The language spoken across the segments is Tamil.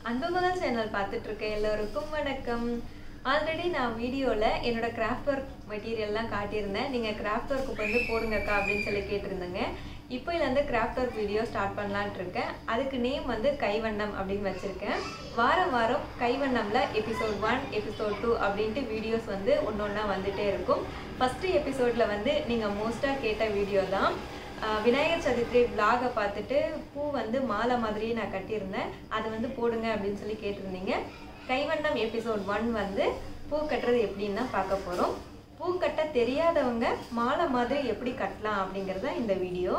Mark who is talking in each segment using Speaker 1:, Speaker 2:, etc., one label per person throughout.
Speaker 1: அன்பு மகள் சேனல் பார்த்துட்டு இருக்க எல்லோருக்கும் வணக்கம் ஆல்ரெடி நான் வீடியோவில் என்னோட கிராஃப்ட் ஒர்க் மெட்டீரியல்லாம் காட்டியிருந்தேன் நீங்கள் கிராஃப்ட் ஒர்க்கு வந்து போடுங்கக்கா அப்படின்னு சொல்லி கேட்டிருந்தேங்க இப்போலேருந்து கிராஃப்ட் ஒர்க் வீடியோ ஸ்டார்ட் பண்ணலான்ட்டு இருக்கேன் அதுக்கு நேம் வந்து கைவண்ணம் அப்படின்னு வச்சுருக்கேன் வாரம் வாரம் கைவண்ணம்ல எபிசோட் ஒன் எபிசோட் டூ அப்படின்ட்டு வீடியோஸ் வந்து ஒன்று ஒன்றா வந்துட்டே இருக்கும் ஃபஸ்ட்டு எபிசோடில் வந்து நீங்கள் மோஸ்ட்டாக கேட்ட வீடியோ தான் ஆஹ் விநாயகர் சதுர்த்தி விலாகை பார்த்துட்டு பூ வந்து மாலை மாதிரியே நான் கட்டியிருந்தேன் அது வந்து போடுங்க அப்படின்னு சொல்லி கேட்டிருந்தீங்க கைவண்ணம் எபிசோட் ஒன் வந்து பூ கட்டுறது எப்படின்னு தான் பார்க்க போகிறோம் பூ கட்ட தெரியாதவங்க மாலை மாதிரி எப்படி கட்டலாம் அப்படிங்கிறது இந்த வீடியோ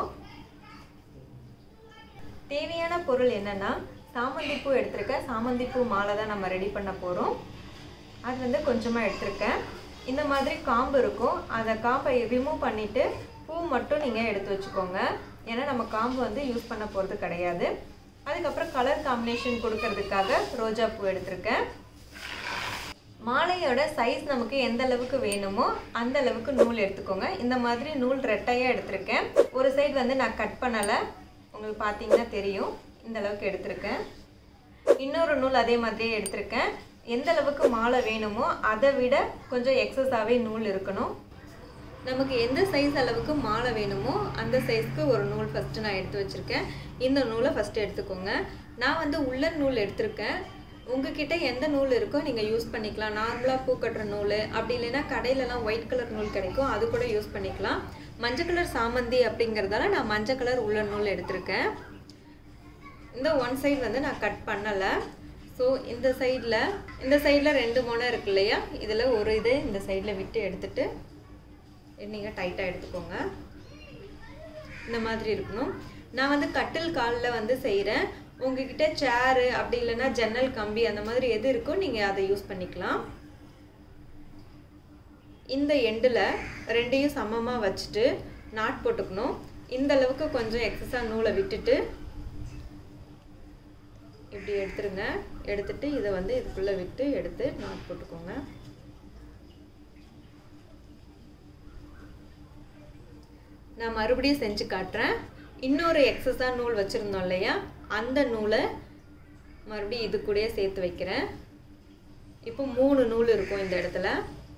Speaker 1: தேவையான பொருள் என்னன்னா சாமந்தி பூ எடுத்திருக்கேன் சாமந்தி பூ மாலை தான் நம்ம ரெடி பண்ண போகிறோம் அது வந்து கொஞ்சமாக எடுத்திருக்கேன் இந்த மாதிரி காம்பு இருக்கும் அந்த காம்பை ரிமூவ் பண்ணிவிட்டு பூ மட்டும் நீங்கள் எடுத்து வச்சுக்கோங்க ஏன்னா நம்ம காம்பு வந்து யூஸ் பண்ண போகிறது கிடையாது அதுக்கப்புறம் கலர் காம்பினேஷன் கொடுக்கறதுக்காக ரோஜா பூ எடுத்திருக்கேன் மாலையோட சைஸ் நமக்கு எந்த அளவுக்கு வேணுமோ அந்த அளவுக்கு நூல் எடுத்துக்கோங்க இந்த மாதிரி நூல் ரெட்டையாக எடுத்திருக்கேன் ஒரு சைடு வந்து நான் கட் பண்ணலை உங்களுக்கு பார்த்தீங்கன்னா தெரியும் இந்த அளவுக்கு எடுத்திருக்கேன் இன்னொரு நூல் அதே மாதிரியே எடுத்திருக்கேன் எந்த அளவுக்கு மாலை வேணுமோ அதை விட கொஞ்சம் எக்ஸஸாகவே நூல் இருக்கணும் நமக்கு எந்த சைஸ் அளவுக்கு மாலை வேணுமோ அந்த சைஸ்க்கு ஒரு நூல் ஃபஸ்ட்டு நான் எடுத்து வச்சுருக்கேன் இந்த நூலை ஃபஸ்ட்டு எடுத்துக்கோங்க நான் வந்து உள்ளன் நூல் எடுத்திருக்கேன் உங்ககிட்ட எந்த நூல் இருக்கோ நீங்கள் யூஸ் பண்ணிக்கலாம் நார்மலாக பூ கட்டுற நூல் அப்படி இல்லைன்னா கடையிலலாம் ஒயிட் கலர் நூல் கிடைக்கும் அது கூட யூஸ் பண்ணிக்கலாம் மஞ்சள் கலர் சாமந்தி அப்படிங்கிறதால நான் மஞ்சள் கலர் உள்ளன் நூல் எடுத்திருக்கேன் இந்த ஒன் சைடு வந்து நான் கட் பண்ணலை ஸோ இந்த சைடில் இந்த சைடில் ரெண்டு முனை இருக்கு இல்லையா இதில் ஒரு இது இந்த சைடில் விட்டு எடுத்துட்டு நீங்கள் டைட்டாக எடுத்துக்கோங்க இந்த மாதிரி இருக்கணும் நான் வந்து கட்டில் காலில் வந்து செய்கிறேன் உங்ககிட்ட சேரு அப்படி இல்லைன்னா ஜன்னல் கம்பி அந்த மாதிரி எது இருக்கோ நீங்கள் அதை யூஸ் பண்ணிக்கலாம் இந்த எண்டில் ரெண்டையும் சமமாக வச்சுட்டு நாட் போட்டுக்கணும் இந்த அளவுக்கு கொஞ்சம் எக்ஸஸாக நூலை விட்டுட்டு இப்படி எடுத்துருங்க எடுத்துட்டு இதை வந்து இதுக்குள்ளே விட்டு எடுத்து நாட் போட்டுக்கோங்க நான் மறுபடியும் செஞ்சு காட்டுறேன் இன்னொரு எக்ஸஸாக நூல் வச்சுருந்தோம் இல்லையா அந்த நூலை மறுபடியும் இது கூடயே சேர்த்து வைக்கிறேன் இப்போ மூணு நூல் இருக்கும் இந்த இடத்துல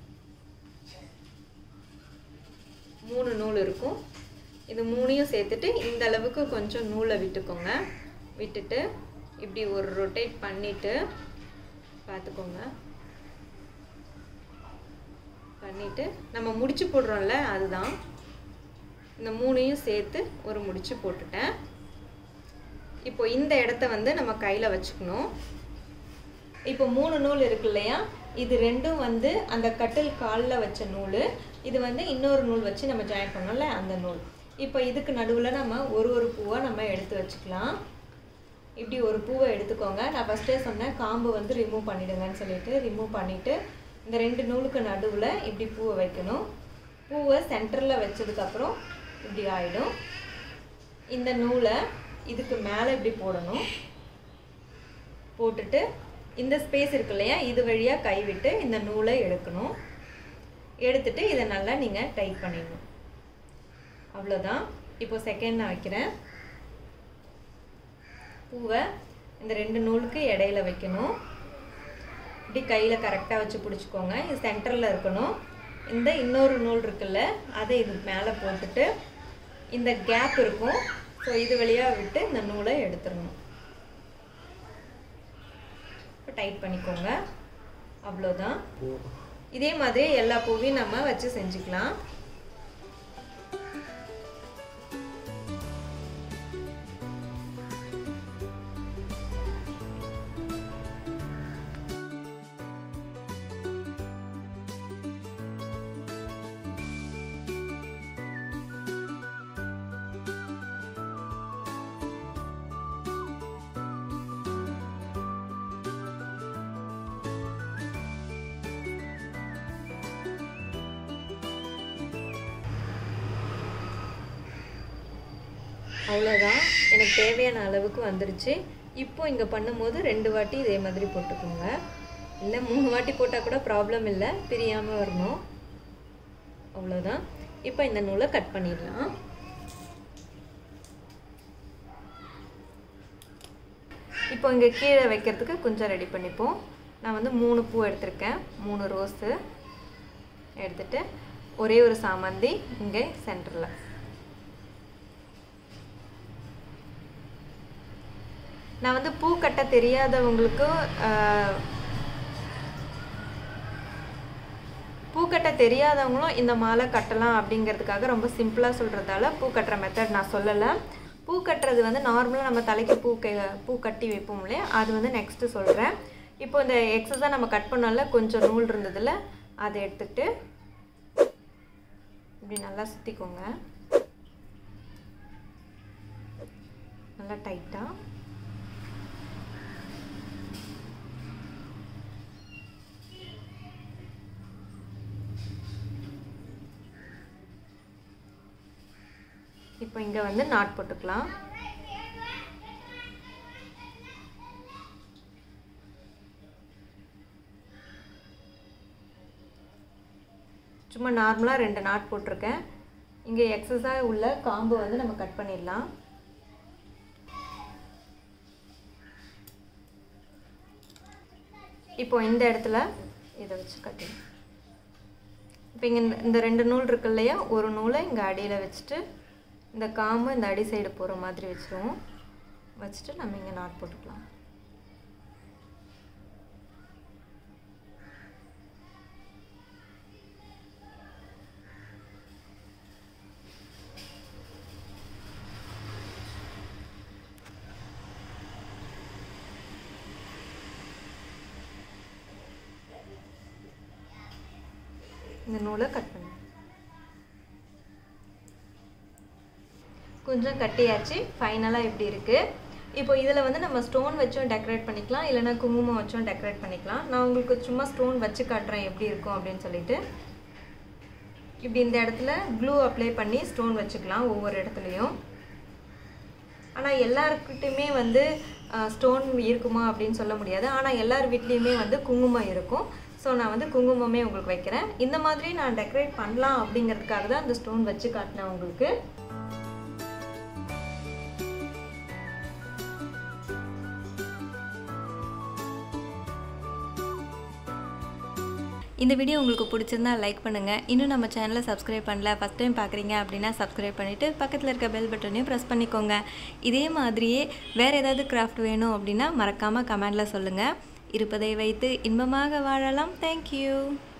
Speaker 1: மூணு நூல் இருக்கும் இது மூணையும் சேர்த்துட்டு இந்த அளவுக்கு கொஞ்சம் நூலை விட்டுக்கோங்க விட்டுட்டு இப்படி ஒரு ரொட்டேட் பண்ணிவிட்டு பார்த்துக்கோங்க பண்ணிவிட்டு நம்ம முடிச்சு போடுறோம்ல அதுதான் இந்த மூணையும் சேர்த்து ஒரு முடிச்சு போட்டுட்டேன் இப்போ இந்த இடத்த வந்து நம்ம கையில் வச்சுக்கணும் இப்போ மூணு நூல் இருக்கு இல்லையா இது ரெண்டும் வந்து அந்த கட்டில் காலில் வச்ச நூல் இது வந்து இன்னொரு நூல் வச்சு நம்ம ஜாயின் பண்ணோம்ல அந்த நூல் இப்போ இதுக்கு நடுவில் நம்ம ஒரு ஒரு பூவை நம்ம எடுத்து வச்சுக்கலாம் இப்படி ஒரு பூவை எடுத்துக்கோங்க நான் ஃபஸ்ட்டே சொன்னேன் காம்பு வந்து ரிமூவ் பண்ணிடுங்கன்னு சொல்லிட்டு ரிமூவ் பண்ணிவிட்டு இந்த ரெண்டு நூலுக்கு நடுவில் இப்படி பூவை வைக்கணும் பூவை சென்டரில் வச்சதுக்கப்புறம் இப்படி ஆகிடும் இந்த நூலை இதுக்கு மேலே இப்படி போடணும் போட்டுட்டு இந்த ஸ்பேஸ் இருக்கு இல்லையா இது வழியாக கைவிட்டு இந்த நூலை எடுக்கணும் எடுத்துட்டு இதை நல்லா நீங்கள் டைட் பண்ணிடணும் அவ்வளோதான் இப்போ செகண்ட் நான் வைக்கிறேன் பூவை இந்த ரெண்டு நூலுக்கு இடையில வைக்கணும் இப்படி கையில் கரெக்டாக வச்சு பிடிச்சிக்கோங்க இது சென்டரில் இருக்கணும் இந்த இன்னொரு நூல் இருக்குல்ல அதை இது மேலே போட்டுட்டு இந்த கேப் இருக்கும் ஸோ இது வழியாக விட்டு இந்த நூலை எடுத்துடணும் இப்போ டைட் பண்ணிக்கோங்க அவ்வளோதான் இதே மாதிரி எல்லா பூவையும் நம்ம வச்சு செஞ்சுக்கலாம் அவ்வளோதான் எனக்கு தேவையான அளவுக்கு வந்துருச்சு இப்போ இங்கே பண்ணும்போது ரெண்டு வாட்டி இதே மாதிரி போட்டுக்கோங்க இல்லை மூணு வாட்டி போட்டால் கூட ப்ராப்ளம் இல்லை பிரியாமல் வரணும் அவ்வளோதான் இப்போ இந்த நூலை கட் பண்ணிடலாம் இப்போ இங்கே கீழே வைக்கிறதுக்கு கொஞ்சம் ரெடி பண்ணிப்போம் நான் வந்து மூணு பூ எடுத்திருக்கேன் மூணு ரோஸு எடுத்துட்டு ஒரே ஒரு சாமந்தி இங்கே சென்டரில் நான் வந்து பூ கட்ட தெரியாதவங்களுக்கும் ஆஹ், பூ கட்ட தெரியாதவங்களும் இந்த மாலை கட்டலாம் அப்படிங்கிறதுக்காக ரொம்ப சிம்பிளாக சொல்கிறதால பூ கட்டுற மெத்தட் நான் சொல்லலை பூ கட்டுறது வந்து நார்மலாக நம்ம தலைக்கு பூ க பூ கட்டி வைப்போம் இல்லையா அது வந்து நெக்ஸ்ட்டு சொல்கிறேன் இப்போ இந்த எக்ஸஸாக நம்ம கட் பண்ணால கொஞ்சம் நூல் இருந்ததில் அதை எடுத்துட்டு இப்படி நல்லா சுற்றிக்கோங்க நல்லா டைட்டாக இப்போ இங்கே வந்து நாட் போட்டுக்கலாம் சும்மா நார்மலாக ரெண்டு நாட் போட்டிருக்கேன் இங்கே எக்ஸஸாக உள்ள காம்பு வந்து நம்ம கட் பண்ணிடலாம் இப்போ இந்த இடத்துல இதை வச்சு கட்டிடலாம் இப்போ இங்கே இந்த ரெண்டு நூல் இருக்கு இல்லையா ஒரு நூலை இங்கே அடியில் வச்சுட்டு இந்த காம்பு இந்த அடி சைடு போகிற மாதிரி வச்சுருவோம் வச்சுட்டு நம்ம இங்கே நாட் போட்டுக்கலாம் இந்த நூலை கட் பண்ணு கொஞ்சம் கட்டியாச்சு ஃபைனலாக இப்படி இருக்குது இப்போ இதில் வந்து நம்ம ஸ்டோன் வச்சும் டெக்கரேட் பண்ணிக்கலாம் இல்லைன்னா குங்குமம் வச்சும் டெக்கரேட் பண்ணிக்கலாம் நான் உங்களுக்கு சும்மா ஸ்டோன் வச்சு காட்டுறேன் எப்படி இருக்கும் அப்படின்னு சொல்லிட்டு இப்படி இந்த இடத்துல க்ளூ அப்ளை பண்ணி ஸ்டோன் வச்சுக்கலாம் ஒவ்வொரு இடத்துலையும் ஆனால் எல்லாருக்கிட்டையுமே வந்து ஸ்டோன் இருக்குமா அப்படின்னு சொல்ல முடியாது ஆனால் எல்லார் வீட்லேயுமே வந்து குங்குமம் இருக்கும் ஸோ நான் வந்து குங்குமமே உங்களுக்கு வைக்கிறேன் இந்த மாதிரி நான் டெக்கரேட் பண்ணலாம் அப்படிங்கிறதுக்காக தான் அந்த ஸ்டோன் வச்சு காட்டினேன் உங்களுக்கு இந்த வீடியோ உங்களுக்கு பிடிச்சிருந்தா லைக் பண்ணுங்கள் இன்னும் நம்ம சேனலை சப்ஸ்கிரைப் பண்ணல ஃபஸ்ட் டைம் பார்க்குறீங்க அப்படின்னா சப்ஸ்கிரைப் பண்ணிவிட்டு பக்கத்தில் இருக்க பெல் பட்டனையும் ப்ரெஸ் பண்ணிக்கோங்க இதே மாதிரியே வேறு ஏதாவது கிராஃப்ட் வேணும் அப்படின்னா மறக்காமல் கமெண்டில் சொல்லுங்கள் இருப்பதை வைத்து இன்பமாக வாழலாம் தேங்க்யூ